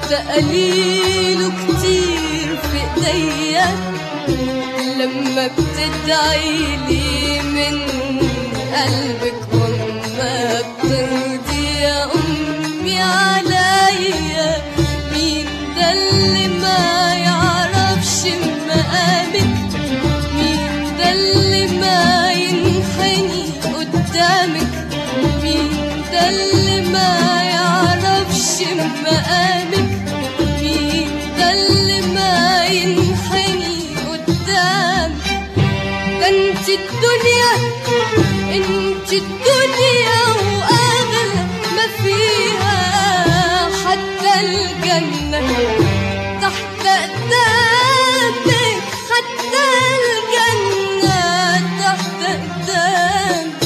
ده قليله كتير في ايديا لما بتدعيلي من قلبك وما بترضي يا امي عليا مين ده اللي ما يعرفش مقامك مين ده اللي ما ينحني قدامك مين ده اللي ما يعرفش مقامك مين ده اللي ما ينحني قدامك ده انت الدنيا انت الدنيا واغلى ما فيها حتى الجنة تحت قدامك حتى الجنة تحت قدامك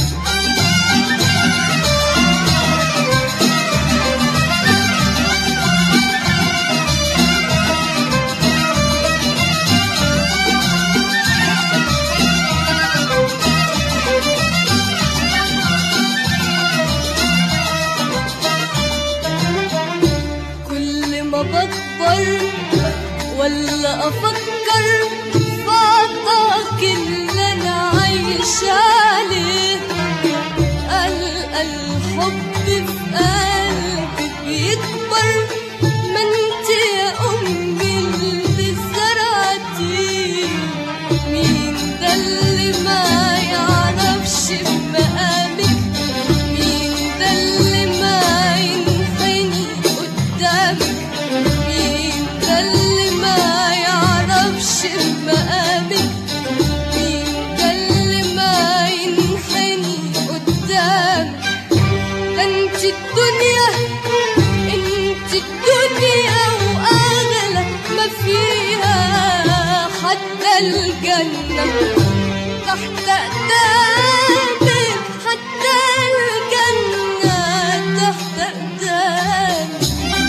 كل ما بكبر ولا افكر في عطاك اللي انا عايشه عليه القى الحب في قلبي بيكبر ما انت يا امي اللي زرعتيه مين ده اللي ما يعرفش مقامك مين ده اللي ما ينحني قدامك مين ده اللي ما يعرفش مقامك مين ده اللي ما ينحني قدامك ده انت الدنيا انت الدنيا واغلى ما فيها حتى الجنة تحت قدامك حتى الجنة تحت قدامك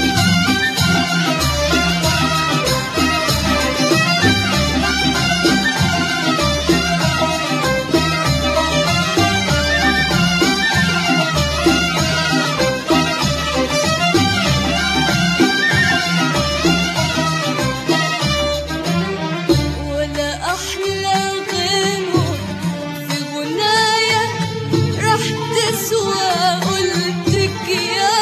ولا أحلى غنوة في غنايا راح تسوى قلتك يا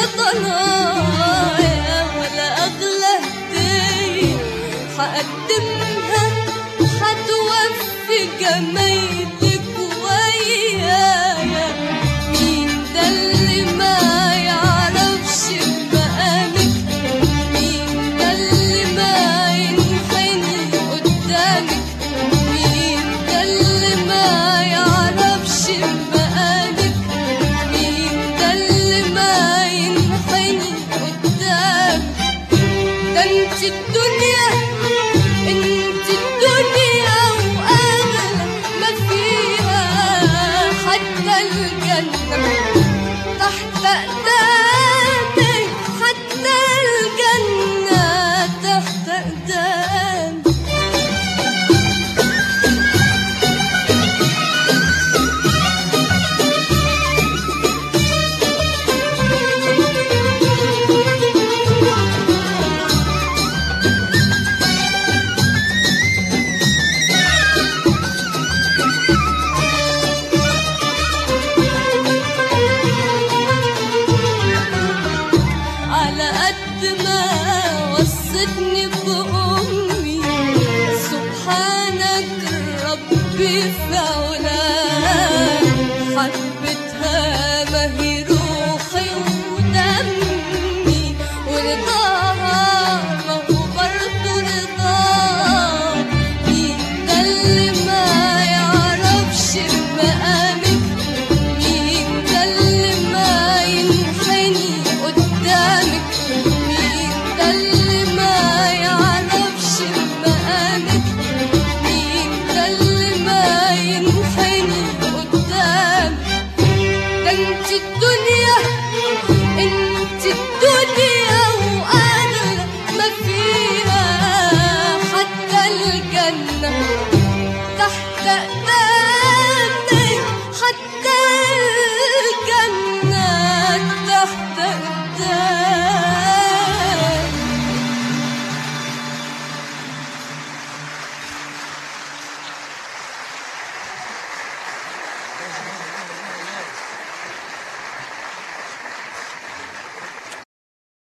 ضنايا ولا أغلى هدية هقدمها هتوفي جمايلك ويايا مين ده اللي ما يعرفش مقامك مين ده اللي ما ينحني قدامك مين ده اللي ما يعرفش مقامك مين ده اللي ما ينحني قدامك ده انت الدنيا